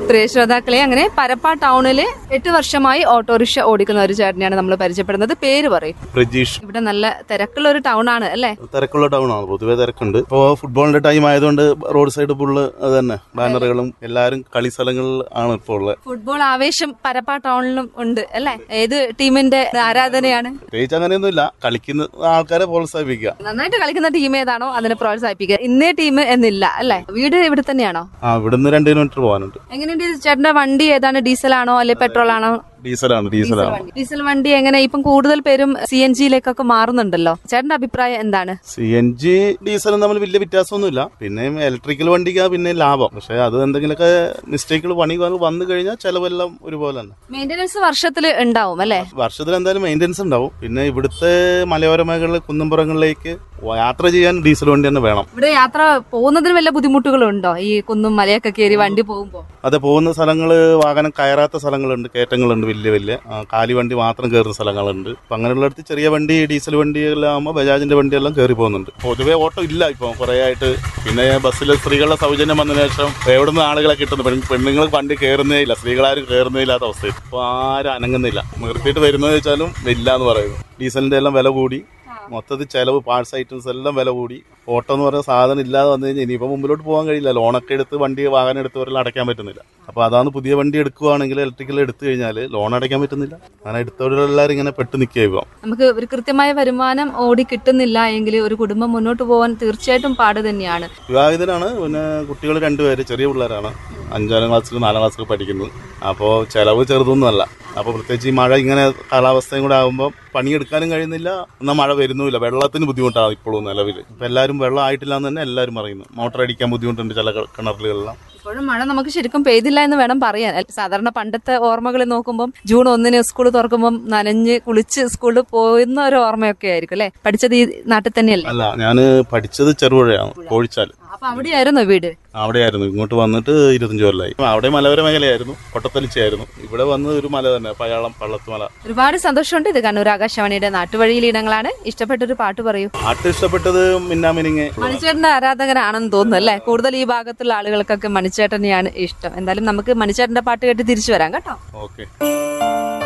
പ്രിയ ശ്രോതാക്കളെ അങ്ങനെ പരപ്പ ടൗണില് എട്ട് വർഷമായി ഓട്ടോറിക്ഷ ഓടിക്കുന്ന ഒരു ചേട്ടനെയാണ് നമ്മൾ പരിചയപ്പെടുന്നത് പേര് പറയും പ്രജീഷ് ഇവിടെ നല്ല തിരക്കുള്ള ഒരു ടൗൺ ആണ് അല്ലേ തിരക്കുള്ള ടൗൺ ആണ് പൊതുവെ തിരക്കുണ്ട് ഇപ്പോ ഫുട്ബോളിന്റെ ടൈം ആയതുകൊണ്ട് റോഡ് സൈഡ് ഫുള്ള് അത് തന്നെ ബാനറുകളും എല്ലാരും കളി സ്ഥലങ്ങളിൽ ആണ് ഇപ്പോൾ ഉള്ളത് ഫുട്ബോൾ ആവേശം പരപ്പ ടൗണിലും ഉണ്ട് അല്ലേ ഏത് ടീമിന്റെ ആരാധനയാണ് പ്രത്യേകിച്ച് അങ്ങനെയൊന്നുമില്ല കളിക്കുന്ന ആൾക്കാരെ പ്രോത്സാഹിപ്പിക്കുക നന്നായിട്ട് കളിക്കുന്ന ടീം ഏതാണോ അതിനെ പ്രോത്സാഹിപ്പിക്കുക ഇന്നേ ടീം എന്നില്ല അല്ലേ വീട് ഇവിടെ തന്നെയാണോ ആ ഇവിടുന്ന് രണ്ട് കിലോമീറ്റർ പോകാനുണ്ട് എങ്ങനെയുണ്ട് ഇത് ചേട്ടന്റെ വണ്ടി ഏതാണ് ഡീസൽ ആണോ അല്ലെ പെട്രോൾ ആണോ ഡീസലാണ് ഡീസലാണ് ഡീസൽ വണ്ടി എങ്ങനെ ഇപ്പം കൂടുതൽ പേരും സി എൻ ജിയിലേക്കൊക്കെ മാറുന്നുണ്ടല്ലോ ചേട്ടന്റെ അഭിപ്രായം എന്താണ് സി എൻ ജി ഡീസലും തമ്മിൽ വലിയ വ്യത്യാസമൊന്നുമില്ല പിന്നെ ഇലക്ട്രിക്കൽ വണ്ടിക്കാ പിന്നെ ലാഭം പക്ഷെ അത് എന്തെങ്കിലുമൊക്കെ മിസ്റ്റേക്കുകൾ പണി വന്നു കഴിഞ്ഞാൽ ചെലവെല്ലാം ഒരുപോലെ തന്നെ മെയിന്റനൻസ് വർഷത്തിൽ ഉണ്ടാവും അല്ലേ വർഷത്തിൽ എന്തായാലും മെയിൻ്റെനൻസ് ഉണ്ടാവും പിന്നെ ഇവിടുത്തെ മലയോര മേഖലകളിൽ കുന്നുംപുറങ്ങളിലേക്ക് യാത്ര ചെയ്യാൻ ഡീസൽ വണ്ടി തന്നെ വേണം ഇവിടെ യാത്ര പോകുന്നതിന് വല്ല ബുദ്ധിമുട്ടുകളുണ്ടോ ഈ കുന്നും മലയൊക്കെ കയറി വണ്ടി പോകുമ്പോ അതെ പോകുന്ന സ്ഥലങ്ങള് വാഹനം കയറാത്ത സ്ഥലങ്ങളുണ്ട് കയറ്റങ്ങളുണ്ട് വലിയ വലിയ ആ, കാലി വണ്ടി മാത്രം കയറുന്ന സ്ഥലങ്ങളുണ്ട് അപ്പൊ അങ്ങനെയുള്ളിടത്ത് ചെറിയ വണ്ടി ഡീസൽ വണ്ടിയെല്ലാം ആകുമ്പോൾ ബജാജിന്റെ വണ്ടിയെല്ലാം കയറി പോകുന്നുണ്ട് പൊതുവേ ഓട്ടോ ഇല്ല ഇപ്പൊ കുറെ ആയിട്ട് പിന്നെ ബസ്സിൽ സ്ത്രീകളുടെ സൗജന്യം വന്നതിന് ശേഷം എവിടുന്ന് ആളുകളെ കിട്ടുന്നു പെൺ പെണ്ണുങ്ങൾ വണ്ടി കയറുന്നേ ഇല്ല സ്ത്രീകളാരും കയറുന്നേ ഇല്ലാത്ത അവസ്ഥയിൽ ഇപ്പൊ ആരും അനങ്ങുന്നില്ല നിർത്തിയിട്ട് വരുന്നത് വെച്ചാലും ഇല്ല എന്ന് പറയുന്നു ഡീസലിന്റെ എല്ലാം വില കൂടി മൊത്തത്തിൽ ചെലവ് പാർട്സ് ഐറ്റംസ് എല്ലാം വില കൂടി ഓട്ടോ എന്ന് പറയുന്ന സാധനം ഇല്ലാതെ വന്നു കഴിഞ്ഞാൽ ഇനിയിപ്പോൾ മുമ്പിലോട്ട് പോകാൻ കഴിയില്ല ലോണൊക്കെ എടുത്ത് വണ്ടി വാഹനം എടുത്തവരെല്ലാം അടയ്ക്കാൻ പറ്റുന്നില്ല അപ്പോൾ അതാണ് പുതിയ വണ്ടി എടുക്കുവാണെങ്കിൽ ഇലക്ട്രിക്കൽ എടുത്തു കഴിഞ്ഞാൽ ലോൺ അടയ്ക്കാൻ പറ്റുന്നില്ല അങ്ങനെ എടുത്തവരെല്ലാവരും ഇങ്ങനെ പെട്ട് നിൽക്കുക ഇപ്പം നമുക്ക് ഒരു കൃത്യമായ വരുമാനം ഓടി കിട്ടുന്നില്ല എങ്കിൽ ഒരു കുടുംബം മുന്നോട്ട് പോകാൻ തീർച്ചയായിട്ടും പാട് തന്നെയാണ് വിവാഹിതനാണ് പിന്നെ കുട്ടികൾ രണ്ടുപേര് ചെറിയ പിള്ളേരാണ് അഞ്ചാം ക്ലാസ്സിൽ നാലാം ക്ലാസ്സിൽ പഠിക്കുന്നത് അപ്പോൾ ചിലവ് ചെറുതൊന്നുമല്ല അപ്പോൾ പ്രത്യേകിച്ച് ഈ മഴ ഇങ്ങനെ കാലാവസ്ഥയും കൂടെ ആകുമ്പോൾ പണിയെടുക്കാനും കഴിയുന്നില്ല എന്നാൽ മഴ വരുന്നുമില്ല വെള്ളത്തിന് ബുദ്ധിമുട്ടാണ് ഇപ്പോഴും നിലവിൽ ഇപ്പം എല്ലാവരും വെള്ളം ആയിട്ടില്ല എന്ന് തന്നെ എല്ലാവരും പറയുന്നു മോട്ടർ അടിക്കാൻ ബുദ്ധിമുട്ടുണ്ട് ചില കിണറുകളിലെല്ലാം ഇപ്പോഴും മഴ നമുക്ക് ശരിക്കും പെയ്തില്ല എന്ന് വേണം പറയാൻ അല്ല, സാധാരണ പണ്ടത്തെ ഓർമ്മകൾ നോക്കുമ്പോൾ ജൂൺ ഒന്നിന് സ്കൂൾ തുറക്കുമ്പോൾ നനഞ്ഞ് കുളിച്ച് സ്കൂളിൽ പോകുന്ന ഒരു ഓർമ്മയൊക്കെ ആയിരിക്കും അല്ലെ പഠിച്ചത് ഈ നാട്ടിൽ തന്നെയല്ലേ അല്ല ഞാൻ പഠിച്ചത് ചെറുപുഴയാണ് കോഴിച്ചാൽ അപ്പൊ അവിടെയായിരുന്നോ വീട് അവിടെയായിരുന്നു ഇങ്ങോട്ട് വന്നിട്ട് ഇരുപത്തഞ്ച് കൊല്ലമായി അവിടെ മലയോര മേഖലയായിരുന്നു കൊട്ടത്തലിച്ചായിരുന്നു ഇവിടെ വന്ന് ഒരു മല തന്നെ പയാളം പള്ളത്തുമല ഒരുപാട് സന്തോഷമുണ്ട് ഇത് കണ്ണൂർ ആകാശവാണിയുടെ നാട്ടുവഴിയിലെ ഇടങ്ങളാണ് ഇഷ്ടപ്പെട്ടൊരു പാട്ട് പറയൂ പാട്ട് ഇഷ്ടപ്പെട്ടത് മിന്നാമിനിങ് മണിച്ചേട്ടന്റെ ആരാധകനാണെന്ന് തോന്നുന്നു അല്ലേ കൂടുതൽ ഈ ഭാഗത്തുള്ള ആളുകൾക്കൊക്കെ മണിച്ചേട്ടനെയാണ് ഇഷ്ടം എന്തായാലും നമുക്ക് മണിച്ചേട്ടന്റെ പാട്ട് കേട്ട് തിരിച്ചു വരാം കേട്ടോ ഓക്കെ